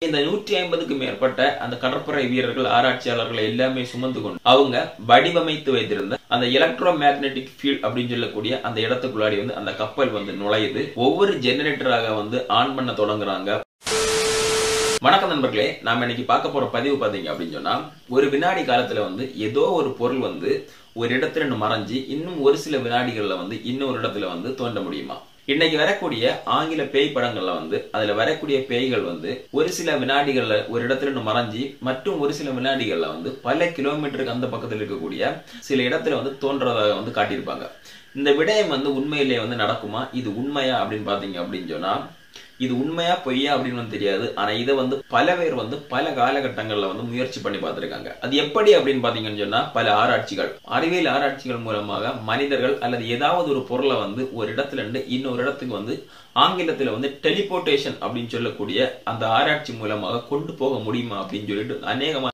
இந்த நூற்றி ஐம்பதுக்கு மேற்பட்ட அந்த கடற்படை வீரர்கள் ஆராய்ச்சியாளர்கள் எல்லாமே சுமந்து கொண்டு அவங்க வடிவமைத்து வைத்திருந்த அந்த எலக்ட்ரோ மேக்னெட்டிக் ஃபீல்ட் அப்படின்னு சொல்லக்கூடிய அந்த இடத்துக்குள்ளாடி வந்து அந்த கப்பல் வந்து நுழையுது ஒவ்வொரு ஜெனரேட்டராக வந்து ஆன் பண்ண தொடங்குறாங்க வணக்கம் நண்பர்களே நாம இன்னைக்கு பார்க்க போற பதிவு பாத்தீங்க அப்படின்னு சொன்னா ஒரு வினாடி காலத்துல வந்து ஏதோ ஒரு பொருள் வந்து ஒரு இடத்துல இருந்து மறைஞ்சு இன்னும் ஒரு சில வினாடிகள்ல வந்து இன்னொரு இடத்துல வந்து தோன்ற முடியுமா இன்னைக்கு வரக்கூடிய ஆங்கில பேய் படங்கள்ல வந்து அதுல வரக்கூடிய பேய்கள் வந்து ஒரு சில வினாடிகள்ல ஒரு இடத்துல இருந்து மறைஞ்சு மற்றும் ஒரு சில வினாடிகள்ல வந்து பல கிலோமீட்டருக்கு அந்த பக்கத்துல இருக்கக்கூடிய சில இடத்துல வந்து தோன்றதாக வந்து காட்டியிருப்பாங்க இந்த விடயம் வந்து உண்மையிலேயே வந்து நடக்குமா இது உண்மையா அப்படின்னு பாத்தீங்க அப்படின்னு சொன்னா இது உண்மையா பொய்யா அப்படின்னு வந்து தெரியாது ஆனா இதை வந்து பல பேர் வந்து பல காலகட்டங்கள்ல வந்து முயற்சி பண்ணி பார்த்திருக்காங்க அது எப்படி அப்படின்னு பாத்தீங்கன்னு சொன்னா பல ஆராய்ச்சிகள் அறிவியல் ஆராய்ச்சிகள் மூலமாக மனிதர்கள் அல்லது ஏதாவது ஒரு பொருளை வந்து ஒரு இடத்துல இருந்து இன்னொரு இடத்துக்கு வந்து ஆங்கிலத்துல வந்து டெலிபோர்டேஷன் அப்படின்னு சொல்லக்கூடிய அந்த ஆராய்ச்சி மூலமாக கொண்டு போக முடியுமா அப்படின்னு சொல்லிட்டு அநேகமா